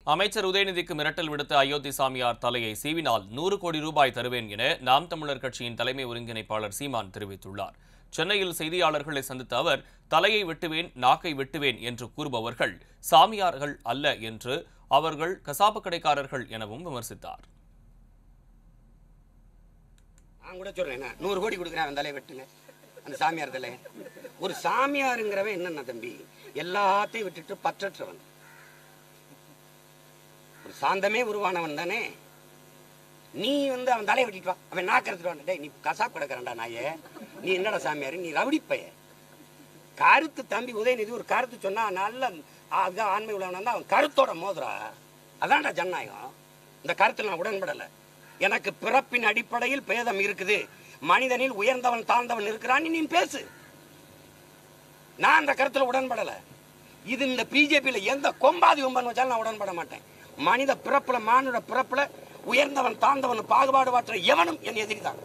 அமைச்சர் உதயநிதிக்கு மிரட்டல் விடுத்த அயோத்தி சாமியார் தலையை சீவினால் நூறு கோடி ரூபாய் தருவேன் என நாம் தமிழர் கட்சியின் தலைமை ஒருங்கிணைப்பாளர் சீமான் தெரிவித்துள்ளார் சென்னையில் செய்தியாளர்களை சந்தித்த அவர் தலையை வெட்டுவேன் நாக்கை வெட்டுவேன் என்று கூறுபவர்கள் சாமியார்கள் அல்ல என்று அவர்கள் கசாப்பு கடைக்காரர்கள் எனவும் விமர்சித்தார் நான் கூட சொல்றேன் என்ன, நூறு கோடி கொடுக்குறேன் அவன் தலையை வெட்டுங்க அந்த சாமியார் தலையை ஒரு சாமியாருங்கிறவன் என்னென்ன தம்பி எல்லாத்தையும் விட்டுட்டு பற்றற்றவன் ஒரு சாந்தமே உருவானவன் தானே நீ வந்து அவன் தலையை வெட்டிட்டு வா அவன் நாக்கிறதுட்டு வான் டேய் நீ கசாப் கிடக்கிறண்டா நாயே நீ என்னடா சாமியார் நீ ரவுடிப்பைய கருத்து தம்பி உதயநிதி ஒரு கருத்து சொன்னா நல்ல அதுதான் ஆண்மை உள்ளவனா இருந்தா அவன் கருத்தோட மோதுறா அதான்டா ஜனநாயகம் இந்த கருத்துல நான் உடன்படலை எனக்கு பிறப்பின் அடிப்படையில் பேதம் இருக்குது மனிதனில் உயர்ந்தவன் தாழ்ந்தவன் இருக்கிறான்னு நீ பேசு நான் அந்த கருத்துல உடன்படல இது இந்த பிஜேபியில எந்த கொம்பாதி கொம்பன் வச்சாலும் நான் உடன்பட மாட்டேன் மனித பிறப்புல மானுட பிறப்புல உயர்ந்தவன் தாழ்ந்தவன் பாகுபாடு மாற்ற எவனும் என் எதிரி தான்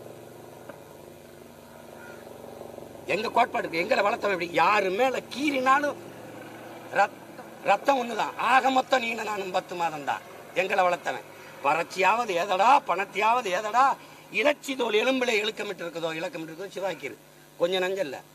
எங்க கோட்பாடு இருக்கு எங்களை வளர்த்தவன் எப்படி யாரு மேல கீறினாலும் ரத்- ரத்தம் ஒண்ணுதான் ஆக மொத்தம் நீங்க நானும் பத்து மாதம் தான் எங்களை வளர்த்தவன் வறட்சியாவது ஏதடா பணத்தையாவது ஏதடா இலச்சி தோல் எலும்பில இழுக்கமிட்டு இருக்குதோ இலக்கமிட்டு இருக்குதோ சிவாக்கிரு கொஞ்சம் நஞ்சல்ல